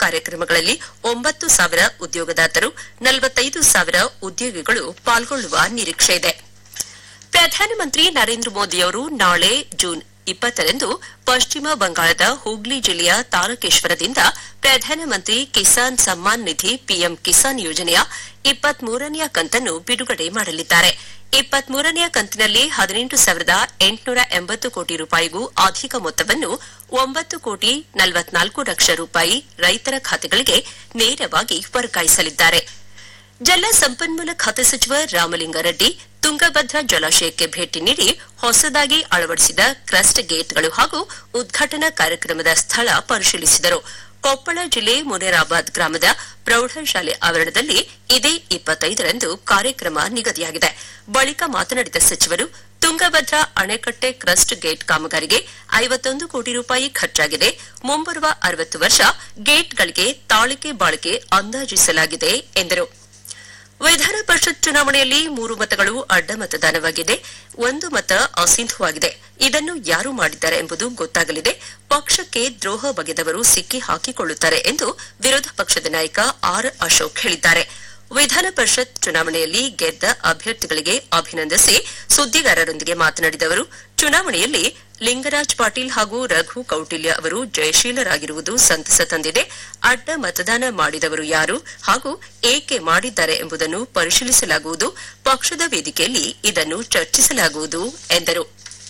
ಕಾರ್ಯಕ್ರಮಗಳಲ್ಲಿ ಒಂಬತ್ತು ಸಾವಿರ ಉದ್ಯೋಗದಾತರು ನಲವತ್ತೈದು ಸಾವಿರ ಉದ್ಯೋಗಿಗಳು ಪಾಲ್ಗೊಳ್ಳುವ ನಿರೀಕ್ಷೆ ಇದೆ ಪ್ರಧಾನಮಂತ್ರಿ ನರೇಂದ್ರ ಮೋದಿಯವರು ನಾಳೆ ಜೂನ್ ಇಪ್ಪತ್ತರಂದು ಪಶ್ಚಿಮ ಬಂಗಾಳದ ಹೂಗ್ಲಿ ಜಿಲ್ಲೆಯ ತಾರಕೇಶ್ವರದಿಂದ ಪ್ರಧಾನಮಂತ್ರಿ ಕಿಸಾನ್ ಸಮ್ಮಾನ್ ನಿಧಿ ಪಿಎಂ ಕಿಸಾನ್ ಯೋಜನೆಯ ಇಪ್ಪತ್ಮೂರನೆಯ ಕಂತನ್ನು ಬಿಡುಗಡೆ ಮಾಡಲಿದ್ದಾರೆ ಇಪ್ಪತ್ಮೂರನೆಯ ಕಂತಿನಲ್ಲಿ ಹದಿನೆಂಟು ಸಾವಿರದ ಎಂಟುನೂರ ಎಂಬತ್ತು ಕೋಟಿ ರೂಪಾಯಿಗೂ ಅಧಿಕ ಮೊತ್ತವನ್ನು ಒಂಬತ್ತು ಕೋಟಿ ನಲವತ್ನಾಲ್ಕು ಲಕ್ಷ ರೂಪಾಯಿ ರೈತರ ಖಾತೆಗಳಿಗೆ ನೇರವಾಗಿ ವರ್ಗಾಯಿಸಲಿದ್ದಾರೆ ಜಲ ಸಂಪನ್ಮೂಲ ಖಾತೆ ಸಚಿವ ರಾಮಲಿಂಗಾರೆಡ್ಡಿ ತುಂಗಭದ್ರಾ ಜಲಾಶಯಕ್ಕೆ ಭೇಟಿ ನೀಡಿ ಹೊಸದಾಗಿ ಅಳವಡಿಸಿದ ಕ್ರಸ್ಟ್ ಗೇಟ್ಗಳು ಹಾಗೂ ಉದ್ಘಾಟನಾ ಕಾರ್ಯಕ್ರಮದ ಸ್ಥಳ ಪರಿಶೀಲಿಸಿದರು ಕೊಪ್ಪಳ ಜಿಲ್ಲೆ ಮುನೇರಾಬಾದ್ ಗ್ರಾಮದ ಪ್ರೌಢಶಾಲೆ ಆವರಣದಲ್ಲಿ ಇದೇ ಇಪ್ಪತ್ತೈದರಂದು ಕಾರ್ಯಕ್ರಮ ನಿಗದಿಯಾಗಿದೆ ಬಳಿಕ ಮಾತನಾಡಿದ ಸಚಿವರು ತುಂಗಭದ್ರಾ ಅಣೆಕಟ್ಟೆ ಕ್ರಸ್ಟ್ ಗೇಟ್ ಕಾಮಗಾರಿಗೆ ಐವತ್ತೊಂದು ಕೋಟಿ ರೂಪಾಯಿ ಖರ್ಚಾಗಿದೆ ಮುಂಬರುವ ಅರವತ್ತು ವರ್ಷ ಗೇಟ್ಗಳಿಗೆ ತಾಳಿಕೆ ಬಾಳಿಕೆ ಅಂದಾಜಿಸಲಾಗಿದೆ ಎಂದರು ವಿಧಾನ ಪರಿಷತ್ ಚುನಾವಣೆಯಲ್ಲಿ ಮೂರು ಮತಗಳು ಅಡ್ಡ ಮತದಾನವಾಗಿದೆ ಒಂದು ಮತ ಅಸಿಂಧುವಾಗಿದೆ ಇದನ್ನು ಯಾರು ಮಾಡಿದ್ದಾರೆ ಎಂಬುದು ಗೊತ್ತಾಗಲಿದೆ ಪಕ್ಷಕ್ಕೆ ದ್ರೋಹ ಬಗೆದವರು ಸಿಕ್ಕಿ ಹಾಕಿಕೊಳ್ಳುತ್ತಾರೆ ಎಂದು ವಿರೋಧ ಪಕ್ಷದ ನಾಯಕ ಆರ್ ಅಶೋಕ್ ಹೇಳಿದ್ದಾರೆ ವಿಧಾನ ಪರಿಷತ್ ಚುನಾವಣೆಯಲ್ಲಿ ಗೆದ್ದ ಅಭ್ಯರ್ಥಿಗಳಿಗೆ ಅಭಿನಂದಿಸಿ ಸುದ್ದಿಗಾರರೊಂದಿಗೆ ಮಾತನಾಡಿದ ಅವರು ಚುನಾವಣೆಯಲ್ಲಿ ಲಿಂಗರಾಜ್ ಪಾಟೀಲ್ ಹಾಗೂ ರಘು ಕೌಟಿಲ್ಯ ಅವರು ಜಯಶೀಲರಾಗಿರುವುದು ಸಂತಸ ತಂದಿದೆ ಅಡ್ಡ ಮತದಾನ ಮಾಡಿದವರು ಯಾರು ಹಾಗೂ ಏಕೆ ಮಾಡಿದ್ದಾರೆ ಎಂಬುದನ್ನು ಪರಿಶೀಲಿಸಲಾಗುವುದು ಪಕ್ಷದ ವೇದಿಕೆಯಲ್ಲಿ ಇದನ್ನು ಚರ್ಚಿಸಲಾಗುವುದು ಎಂದರು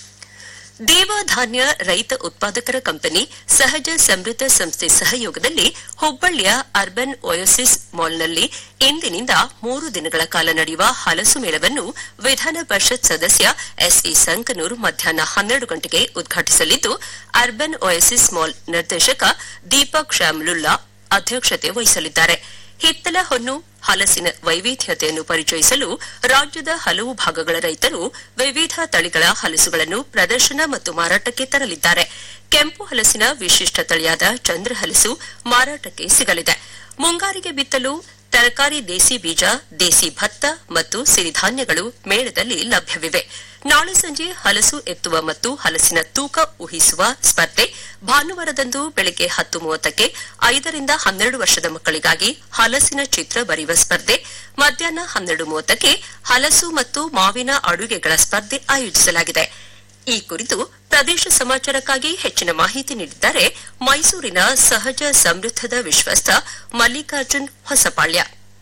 ದೇವಧಾನ್ಯ ರೈತ ಉತ್ಪಾದಕರ ಕಂಪನಿ ಸಹಜ ಸಮೃದ್ಧ ಸಂಸ್ಥೆ ಸಹಯೋಗದಲ್ಲಿ ಹುಬ್ಬಳ್ಳಿಯ ಅರ್ಬನ್ ಒಯೋಸಿಸ್ ಮಾಲ್ನಲ್ಲಿ ಇಂದಿನಿಂದ ಮೂರು ದಿನಗಳ ಕಾಲ ನಡೆಯುವ ಹಲಸು ಮೇಳವನ್ನು ವಿಧಾನ ಪರಿಷತ್ ಸದಸ್ಯ ಎಸ್ಇ ಸಂಕನೂರ್ ಮಧ್ಯಾಹ್ನ ಹನ್ನೆರಡು ಗಂಟೆಗೆ ಉದ್ಘಾಟಿಸಲಿದ್ದು ಅರ್ಬನ್ ಒಯೋಸಿಸ್ ಮಾಲ್ ನಿರ್ದೇಶಕ ದೀಪಕ್ ಶ್ಯಾಮ್ಲುಲ್ಲಾ ಅಧ್ಯಕ್ಷತೆ ವಹಿಸಲಿದ್ದಾರೆ ಹಿತ್ತಲ ಹೊನ್ನು ಹಲಸಿನ ವೈವಿಧ್ಯತೆಯನ್ನು ಪರಿಚಯಿಸಲು ರಾಜ್ಯದ ಹಲವು ಭಾಗಗಳ ರೈತರು ವಿವಿಧ ತಳಿಗಳ ಹಲಸುಗಳನ್ನು ಪ್ರದರ್ಶನ ಮತ್ತು ಮಾರಾಟಕ್ಕೆ ತರಲಿದ್ದಾರೆ ಕೆಂಪು ಹಲಸಿನ ವಿಶಿಷ್ಟ ತಳಿಯಾದ ಚಂದ್ರ ಹಲಸು ಮಾರಾಟಕ್ಕೆ ಸಿಗಲಿದೆ ಮುಂಗಾರಿಗೆ ಬಿತ್ತಲು ತರಕಾರಿ ದೇಸಿ ಬೀಜ ದೇಸಿ ಭತ್ತ ಮತ್ತು ಸಿರಿಧಾನ್ಯಗಳು ಮೇಳದಲ್ಲಿ ಲಭ್ಯವಿವೆ ನಾಳೆ ಸಂಜೆ ಹಲಸು ಎತ್ತುವ ಮತ್ತು ಹಲಸಿನ ತೂಕ ಊಹಿಸುವ ಸ್ಪರ್ಧೆ ಭಾನುವಾರದಂದು ಬೆಳಗ್ಗೆ ಹತ್ತು ಮೂವತ್ತಕ್ಕೆ ಐದರಿಂದ ಹನ್ನೆರಡು ವರ್ಷದ ಮಕ್ಕಳಿಗಾಗಿ ಹಲಸಿನ ಚಿತ್ರ ಬರೆಯುವ ಸ್ಪರ್ಧೆ ಮಧ್ಯಾಹ್ನ ಹನ್ನೆರಡು ಮೂವತ್ತಕ್ಕೆ ಹಲಸು ಮತ್ತು ಮಾವಿನ ಅಡುಗೆಗಳ ಸ್ಪರ್ಧೆ ಆಯೋಜಿಸಲಾಗಿದೆ ಈ ಕುರಿತು ಪ್ರದೇಶ ಸಮಾಚಾರಕ್ಕಾಗಿ ಹೆಚ್ಚಿನ ಮಾಹಿತಿ ನೀಡಿದ್ದಾರೆ ಮೈಸೂರಿನ ಸಹಜ ಸಮೃದ್ಧದ ವಿಶ್ವಸ್ತ ಮಲ್ಲಿಕಾರ್ಜುನ್ ಹೊಸಪಾಳ್ಯ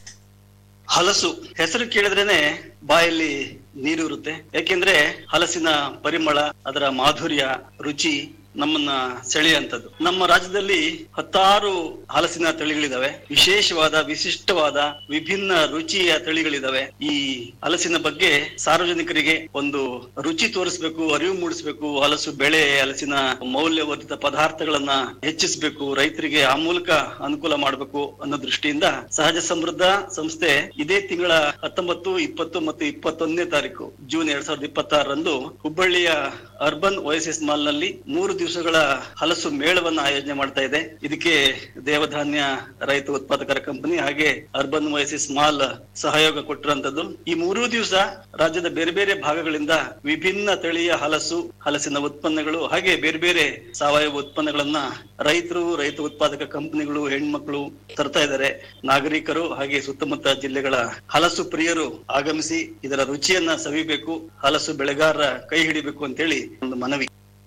ಹಲಸು ಹೆಸರು ಕೇಳಿದ್ರೇನೆ ಬಾಯಲ್ಲಿ ನೀರು ಇರುತ್ತೆ ಯಾಕೆಂದ್ರೆ ಹಲಸಿನ ಪರಿಮಳ ಅದರ ಮಾಧುರ್ಯ ರುಚಿ ನಮ್ಮನ್ನ ಸೆಳೆಯುವಂಥದ್ದು ನಮ್ಮ ರಾಜ್ಯದಲ್ಲಿ ಹತ್ತಾರು ಹಲಸಿನ ತಳಿಗಳಿದಾವೆ ವಿಶೇಷವಾದ ವಿಶಿಷ್ಟವಾದ ವಿಭಿನ್ನ ರುಚಿಯ ತಳಿಗಳಿದಾವೆ ಈ ಹಲಸಿನ ಬಗ್ಗೆ ಸಾರ್ವಜನಿಕರಿಗೆ ಒಂದು ರುಚಿ ತೋರಿಸ್ಬೇಕು ಅರಿವು ಮೂಡಿಸ್ಬೇಕು ಹಲಸು ಬೆಳೆ ಹಲಸಿನ ಮೌಲ್ಯವರ್ಧಿತ ಪದಾರ್ಥಗಳನ್ನ ಹೆಚ್ಚಿಸಬೇಕು ರೈತರಿಗೆ ಆ ಮೂಲಕ ಅನುಕೂಲ ಮಾಡಬೇಕು ಅನ್ನೋ ದೃಷ್ಟಿಯಿಂದ ಸಹಜ ಸಮೃದ್ಧ ಸಂಸ್ಥೆ ಇದೇ ತಿಂಗಳ ಹತ್ತೊಂಬತ್ತು ಇಪ್ಪತ್ತು ಮತ್ತು ಇಪ್ಪತ್ತೊಂದನೇ ತಾರೀಕು ಜೂನ್ ಎರಡ್ ಸಾವಿರದ ಇಪ್ಪತ್ತಾರರಂದು ಹುಬ್ಬಳ್ಳಿಯ ಅರ್ಬನ್ ಓಎಸ್ಎಸ್ ಮಾಲ್ ನಲ್ಲಿ ಮೂರು ದಿವಸಗಳ ಹಲಸು ಮೇಳವನ್ನ ಆಯೋಜನೆ ಮಾಡ್ತಾ ಇದೆ ಇದಕ್ಕೆ ದೇವಧಾನ್ಯ ರೈತ ಉತ್ಪಾದಕರ ಕಂಪನಿ ಹಾಗೆ ಅರ್ಬನ್ ಓಎಸ್ಎಸ್ ಮಾಲ್ ಸಹಯೋಗ ಕೊಟ್ಟಿರುವಂತದ್ದು ಈ ಮೂರೂ ದಿವಸ ರಾಜ್ಯದ ಬೇರೆ ಬೇರೆ ಭಾಗಗಳಿಂದ ವಿಭಿನ್ನ ತಳಿಯ ಹಲಸು ಹಲಸಿನ ಉತ್ಪನ್ನಗಳು ಹಾಗೆ ಬೇರೆ ಬೇರೆ ಸಾವಯವ ಉತ್ಪನ್ನಗಳನ್ನ ರೈತರು ರೈತ ಉತ್ಪಾದಕ ಕಂಪನಿಗಳು ಹೆಣ್ಮಕ್ಳು ತರ್ತಾ ಇದ್ದಾರೆ ನಾಗರಿಕರು ಹಾಗೆ ಸುತ್ತಮುತ್ತ ಜಿಲ್ಲೆಗಳ ಹಲಸು ಪ್ರಿಯರು ಆಗಮಿಸಿ ಇದರ ರುಚಿಯನ್ನ ಸವಿಬೇಕು ಹಲಸು ಬೆಳೆಗಾರರ ಕೈ ಹಿಡಿಬೇಕು ಅಂತೇಳಿ ಒಂದು ಮನವಿ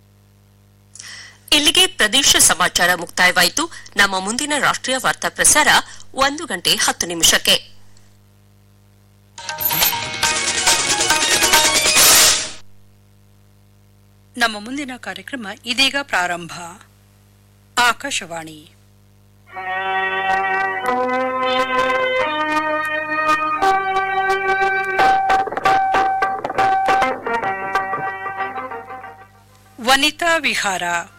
ಇಲ್ಲಿಗೆ ಪ್ರದೇಶ ಸಮಾಚಾರ ಮುಕ್ತಾಯವಾಯಿತು ನಮ್ಮ ಮುಂದಿನ ರಾಷ್ಟ್ರೀಯ ವಾರ್ತಾ ಪ್ರಸಾರ ಒಂದು ಗಂಟೆ ಹತ್ತು ನಿಮಿಷಕ್ಕೆ ನಮ್ಮ ಮುಂದಿನ ಕಾರ್ಯಕ್ರಮ ಇದೀಗ ಪ್ರಾರಂಭ ಆಕಾಶವಾಣಿ ವನಿತಾ ವಿಹಾರ